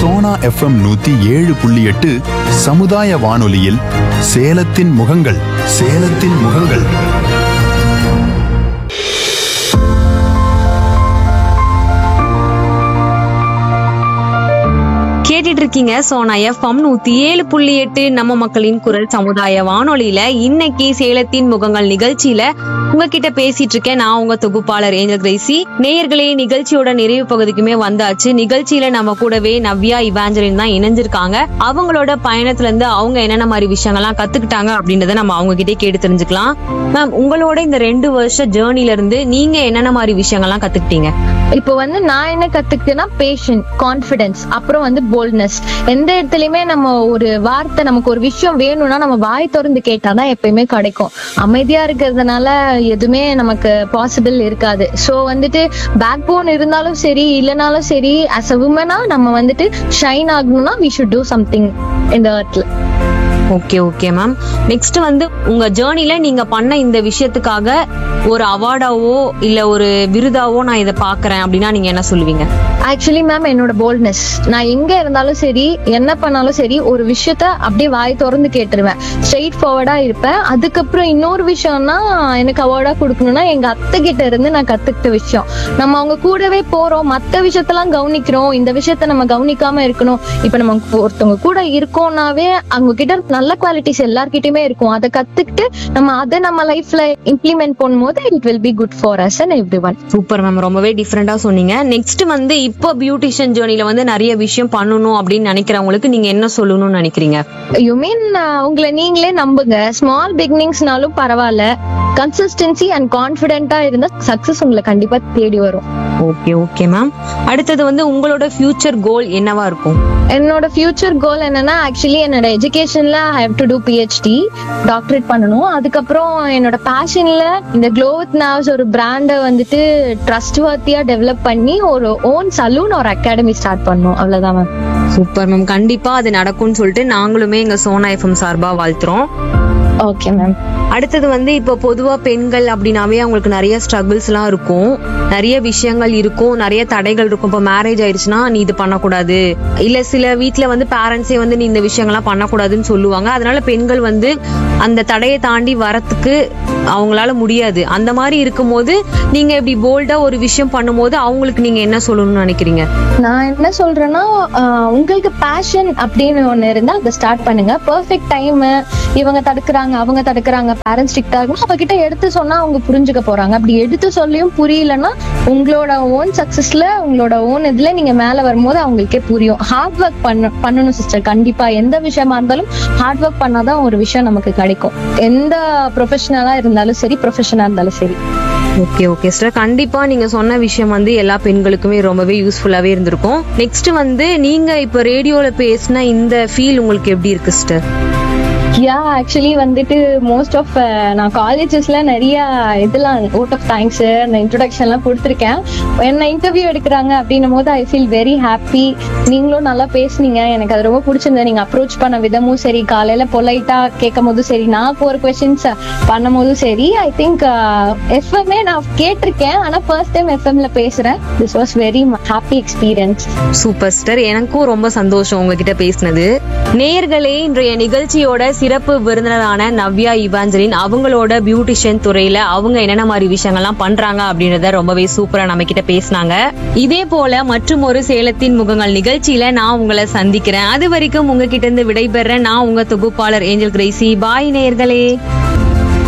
Sona FM நூத்தி ஏழு புள்ளி எட்டு சமுதாய வானொலியில் சேலத்தின் முகங்கள் சேலத்தின் முகங்கள் கேட்டுட்டு இருக்கீங்க சோனா எஃப்எம் நூத்தி ஏழு புள்ளி எட்டு நம்ம மக்களின் குரல் சமுதாய வானொலியில இன்னைக்கு சேலத்தின் முகங்கள் நிகழ்ச்சியில உங்ககிட்ட பேசிட்டு இருக்கேன் நான் உங்க தொகுப்பாளர் ஏஞ்சல் கிரேசி நேயர்களே நிகழ்ச்சியோட நிறைவு பகுதிக்குமே வந்தாச்சு நிகழ்ச்சியில நம்ம கூடவே நவ்யா இவாஞ்சலின் தான் இணைஞ்சிருக்காங்க அவங்களோட பயணத்துல இருந்து அவங்க என்னென்ன மாதிரி விஷயங்கள்லாம் கத்துக்கிட்டாங்க அப்படின்றத நம்ம அவங்க கிட்டே கேட்டு தெரிஞ்சுக்கலாம் மேம் உங்களோட இந்த ரெண்டு வருஷ ஜேர்னில இருந்து நீங்க என்னென்ன மாதிரி விஷயங்கள்லாம் கத்துக்கிட்டீங்க இப்போ வந்து நான் என்ன கத்துக்கிட்டேன்னா பேஷன் கான்ஃபிடன்ஸ் அப்புறம் வந்து போல்ட்னஸ் எந்த இடத்துலயுமே நம்ம ஒரு வார்த்தை நமக்கு ஒரு விஷயம் வேணும்னா நம்ம வாய் திறந்து கேட்டாதான் எப்பயுமே கிடைக்கும் அமைதியா இருக்கிறதுனால எதுவுமே நமக்கு பாசிபிள் இருக்காது சோ வந்துட்டு பேக் போன் இருந்தாலும் சரி இல்லைனாலும் சரி அஸ் அ உமனா நம்ம வந்துட்டு ஷைன் ஆகணும்னா வி ஷுட் டூ சம்திங் இந்த earthல ஓகே ஓகே மேம் நெக்ஸ்ட் வந்து உங்க ஜேர்னில நீங்க பண்ண இந்த விஷயத்துக்காக ஒரு அவார்டாவோ இல்ல ஒரு விருதாவோ நான் இதை பாக்குறேன் அப்படின்னா நீங்க என்ன சொல்லுவீங்க ஆக்சுவலி மேம் என்னோட போல்ட்னஸ் நான் எங்க இருந்தாலும் சரி என்ன பண்ணாலும் சரி ஒரு விஷயத்த அப்படியே வாய் திறந்து கேட்டுருவேன் ஸ்ட்ரெயிட் ஃபார்வர்டா இருப்பேன் அதுக்கப்புறம் இன்னொரு விஷயம்னா எனக்கு அவார்டா கொடுக்கணும்னா எங்க அத்தை கிட்ட இருந்து நான் கத்துக்கிட்ட விஷயம் நம்ம அவங்க கூடவே போறோம் மத்த விஷயத்தெல்லாம் கவனிக்கிறோம் இந்த விஷயத்த நம்ம கவனிக்காம இருக்கணும் இப்ப நம்ம ஒருத்தவங்க கூட இருக்கோம்னாவே அவங்க கிட்ட நல்ல குவாலிட்டிஸ் எல்லார்கிட்டயுமே இருக்கும் அதை கத்துக்கிட்டு நம்ம அதை நம்ம லைஃப்ல இம்ப்ளிமெண்ட் பண்ணும்போது it will be good for us and everyone super ma'am ரொம்பவே டிஃப்ரெண்டா சொன்னீங்க நெக்ஸ்ட் வந்து இப்போ பியூட்டிஷியன் ஜேர்னில வந்து நிறைய விஷயம் பண்ணணும் அப்படின்னு நினைக்கிறவங்களுக்கு நீங்க என்ன சொல்லணும்னு நினைக்கிறீங்க யூ மீன் உங்களை நீங்களே நம்புங்க ஸ்மால் பிகினிங்ஸ்னாலும் பரவாயில்ல கன்சிஸ்டன்சி அண்ட் கான்பிடென்ட்டா இருந்தா சக்சஸ் உங்களை கண்டிப்பா தேடி வரும் ஓகே ஓகே மேம் அடுத்தது வந்து உங்களோட ஃபியூச்சர் கோல் என்னவா இருக்கும் என்னோட ஃபியூச்சர் கோல் என்னன்னா ஆக்சுவலி என்னோட எஜுகேஷன்ல I have to do PhD doctorate பண்ணணும் அதுக்கப்புறம் என்னோட பேஷன்ல இந்த க்ளோத் நாவ்ஸ் ஒரு பிராண்டை வந்துட்டு ட்ரஸ்ட் வர்த்தியா டெவலப் பண்ணி ஒரு ஓன் சலூன் ஒரு அகாடமி ஸ்டார்ட் பண்ணணும் அவ்வளவுதான் மேம் சூப்பர் மேம் கண்டிப்பா அது நடக்கும்னு சொல்லிட்டு நாங்களுமே எங்க சோனா எஃப்எம் சார்பா வாழ்த்துறோம் ஓகே மேம் அடுத்தது வந்து இப்போ பொதுவா பெண்கள் அப்படின்னாவே அவங்களுக்கு நிறைய ஸ்ட்ரகிள்ஸ் எல்லாம் இருக்கும் நிறைய விஷயங்கள் இருக்கும் நிறைய தடைகள் இருக்கும் இப்போ மேரேஜ் ஆயிடுச்சுன்னா நீ இது பண்ணக்கூடாது இல்ல சில வீட்ல வந்து பேரண்ட்ஸே வந்து நீ இந்த விஷயங்கள்லாம் பண்ணக்கூடாதுன்னு சொல்லுவாங்க அதனால பெண்கள் வந்து அந்த தடையை தாண்டி வரத்துக்கு அவங்களால முடியாது அந்த மாதிரி இருக்கும்போது நீங்க இப்படி போல்டா ஒரு விஷயம் பண்ணும்போது அவங்களுக்கு நீங்க என்ன சொல்லணும்னு நினைக்கிறீங்க நான் என்ன சொல்றேன்னா ஆஹ் உங்களுக்கு பேஷன் அப்படின்னு ஒண்ணு இருந்தா அதை ஸ்டார்ட் பண்ணுங்க பெர்ஃபெக்ட் டைம் இவங்க தடுக்கிறாங்க அவங்க தடுக்கிறாங்க பேரண்ட்ஸ் ஸ்ட்ரிக்டா இருக்கும் அவகிட்ட எடுத்து சொன்னா அவங்க புரிஞ்சுக்க போறாங்க அப்படி எடுத்து சொல்லியும் புரியலன்னா உங்களோட ஓன் சக்சஸ்ல உங்களோட ஓன் இதுல நீங்க மேல வரும்போது அவங்களுக்கே புரியும் ஹார்ட் ஒர்க் பண்ண பண்ணணும் சிஸ்டர் கண்டிப்பா எந்த விஷயமா இருந்தாலும் ஹார்ட் ஒர்க் பண்ணாதான் ஒரு விஷயம் நமக்கு கிடைக்கும் எந்த ப்ரொஃபஷனலா இருந்தாலும் சரி ப்ரொஃபஷனா இருந்தாலும் சரி ஓகே ஓகே சார் கண்டிப்பா நீங்க சொன்ன விஷயம் வந்து எல்லா பெண்களுக்குமே ரொம்பவே யூஸ்ஃபுல்லாவே இருந்திருக்கும் நெக்ஸ்ட் வந்து நீங்க இப்ப ரேடியோல பேசின இந்த ஃபீல் உங்களுக்கு எப்படி இருக்கு சிஸ்டர் யா ஆக்சுவலி வந்துட்டு மோஸ்ட் ஆஃப் நான் காலேஜஸ்ல நிறைய இதெல்லாம் ஓட் ஆஃப் தேங்க்ஸ் அந்த இன்ட்ரோடக்ஷன் எல்லாம் கொடுத்துருக்கேன் என்ன இன்டர்வியூ எடுக்கிறாங்க அப்படின்னும் போது ஐ ஃபீல் வெரி ஹாப்பி நீங்களும் நல்லா பேசுனீங்க எனக்கு அது ரொம்ப பிடிச்சிருந்தது நீங்க அப்ரோச் பண்ண விதமும் சரி காலையில பொலைட்டா கேட்கும் போதும் சரி நான் ஒரு கொஸ்டின்ஸ் பண்ணும் போதும் சரி ஐ திங்க் எஃப்எம்ஏ நான் கேட்டிருக்கேன் ஆனா ஃபர்ஸ்ட் டைம் எஃப்எம்ல பேசுறேன் this was very happy experience super sister எனக்கும் ரொம்ப சந்தோஷம் உங்ககிட்ட பேசினது நேயர்களே இன்றைய நிகழ்ச்சியோட சிறப்பு விருந்தினரான நவ்யா இவாஞ்சலின் அவங்களோட பியூட்டிஷியன் துறையில அவங்க என்னென்ன மாதிரி விஷயங்கள்லாம் பண்றாங்க அப்படின்றத ரொம்பவே சூப்பரா நம்ம கிட்ட பேசினாங்க இதே போல மற்றும் ஒரு சேலத்தின் முகங்கள் நிகழ்ச்சியில நான் உங்களை சந்திக்கிறேன் அது வரைக்கும் உங்ககிட்ட இருந்து விடைபெற நான் உங்க தொகுப்பாளர் ஏஞ்சல் கிரேசி பாய் நேயர்களே